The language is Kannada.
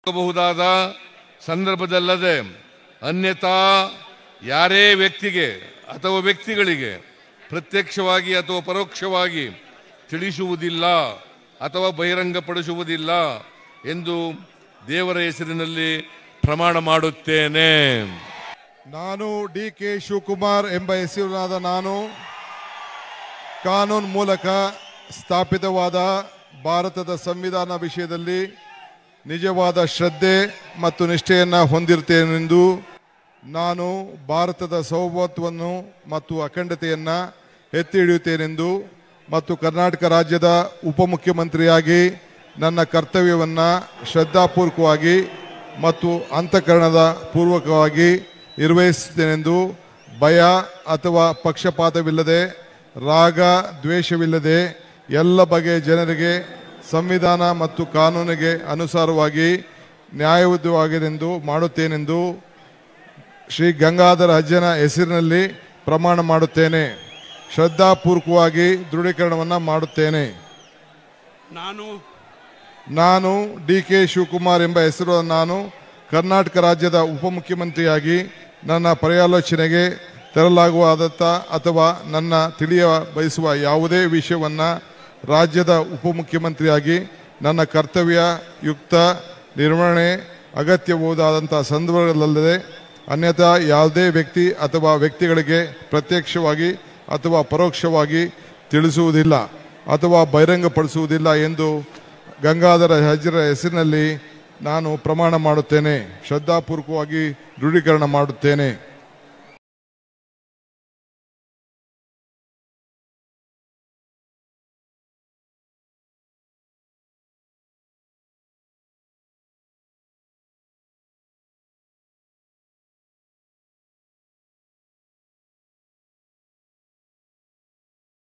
ಬಹುದಾದ ಸಂದರ್ಭದಲ್ಲದೆ ಅನ್ಯಥಾ ಯಾರೇ ವ್ಯಕ್ತಿಗೆ ಅಥವಾ ವ್ಯಕ್ತಿಗಳಿಗೆ ಪ್ರತ್ಯಕ್ಷವಾಗಿ ಅಥವಾ ಪರೋಕ್ಷವಾಗಿ ತಿಳಿಸುವುದಿಲ್ಲ ಅಥವಾ ಬಹಿರಂಗಪಡಿಸುವುದಿಲ್ಲ ಎಂದು ದೇವರ ಹೆಸರಿನಲ್ಲಿ ಪ್ರಮಾಣ ಮಾಡುತ್ತೇನೆ ನಾನು ಡಿ ಕೆ ಶಿವಕುಮಾರ್ ಎಂಬ ಹೆಸರಿನಾದ ನಾನು ಕಾನೂನು ಮೂಲಕ ಸ್ಥಾಪಿತವಾದ ಭಾರತದ ಸಂವಿಧಾನ ವಿಷಯದಲ್ಲಿ ನಿಜವಾದ ಶ್ರದ್ಧೆ ಮತ್ತು ನಿಷ್ಠೆಯನ್ನು ಹೊಂದಿರುತ್ತೇನೆಂದು ನಾನು ಭಾರತದ ಸೌಭತ್ವವನ್ನು ಮತ್ತು ಅಖಂಡತೆಯನ್ನು ಎತ್ತಿ ಹಿಡಿಯುತ್ತೇನೆಂದು ಮತ್ತು ಕರ್ನಾಟಕ ರಾಜ್ಯದ ಉಪಮುಖ್ಯಮಂತ್ರಿಯಾಗಿ ನನ್ನ ಕರ್ತವ್ಯವನ್ನು ಶ್ರದ್ಧಾಪೂರ್ವಕವಾಗಿ ಮತ್ತು ಅಂತಃಕರಣದ ಪೂರ್ವಕವಾಗಿ ನಿರ್ವಹಿಸುತ್ತೇನೆಂದು ಭಯ ಅಥವಾ ಪಕ್ಷಪಾತವಿಲ್ಲದೆ ರಾಗ ದ್ವೇಷವಿಲ್ಲದೆ ಎಲ್ಲ ಬಗೆಯ ಜನರಿಗೆ ಸಂವಿಧಾನ ಮತ್ತು ಕಾನೂನಿಗೆ ಅನುಸಾರವಾಗಿ ನ್ಯಾಯಯುತವಾಗಿದೆಂದು ಮಾಡುತ್ತೇನೆಂದು ಶ್ರೀ ಗಂಗಾಧರ ಅಜ್ಜನ ಹೆಸರಿನಲ್ಲಿ ಪ್ರಮಾಣ ಮಾಡುತ್ತೇನೆ ಶ್ರದ್ಧಾಪೂರ್ವಕವಾಗಿ ದೃಢೀಕರಣವನ್ನು ಮಾಡುತ್ತೇನೆ ನಾನು ನಾನು ಡಿ ಕೆ ಶಿವಕುಮಾರ್ ಎಂಬ ಹೆಸರು ನಾನು ಕರ್ನಾಟಕ ರಾಜ್ಯದ ಉಪಮುಖ್ಯಮಂತ್ರಿಯಾಗಿ ನನ್ನ ಪರ್ಯಾಲೋಚನೆಗೆ ತರಲಾಗುವಾದಂಥ ಅಥವಾ ನನ್ನ ತಿಳಿಯ ಬಯಸುವ ಯಾವುದೇ ವಿಷಯವನ್ನು ರಾಜ್ಯದ ಉಪಮುಖ್ಯಮಂತ್ರಿಯಾಗಿ ನನ್ನ ಕರ್ತವ್ಯ ಯುಕ್ತ ನಿರ್ವಹಣೆ ಅಗತ್ಯಬಹುದಾದಂಥ ಸಂದರ್ಭಗಳಲ್ಲದೆ ಅನ್ಯಥಾ ಯಾವುದೇ ವ್ಯಕ್ತಿ ಅಥವಾ ವ್ಯಕ್ತಿಗಳಿಗೆ ಪ್ರತ್ಯಕ್ಷವಾಗಿ ಅಥವಾ ಪರೋಕ್ಷವಾಗಿ ತಿಳಿಸುವುದಿಲ್ಲ ಅಥವಾ ಬಹಿರಂಗಪಡಿಸುವುದಿಲ್ಲ ಎಂದು ಗಂಗಾಧರ ಹಜರ ಹೆಸರಿನಲ್ಲಿ ನಾನು ಪ್ರಮಾಣ ಮಾಡುತ್ತೇನೆ ಶ್ರದ್ಧಾಪೂರ್ವಕವಾಗಿ ದೃಢೀಕರಣ ಮಾಡುತ್ತೇನೆ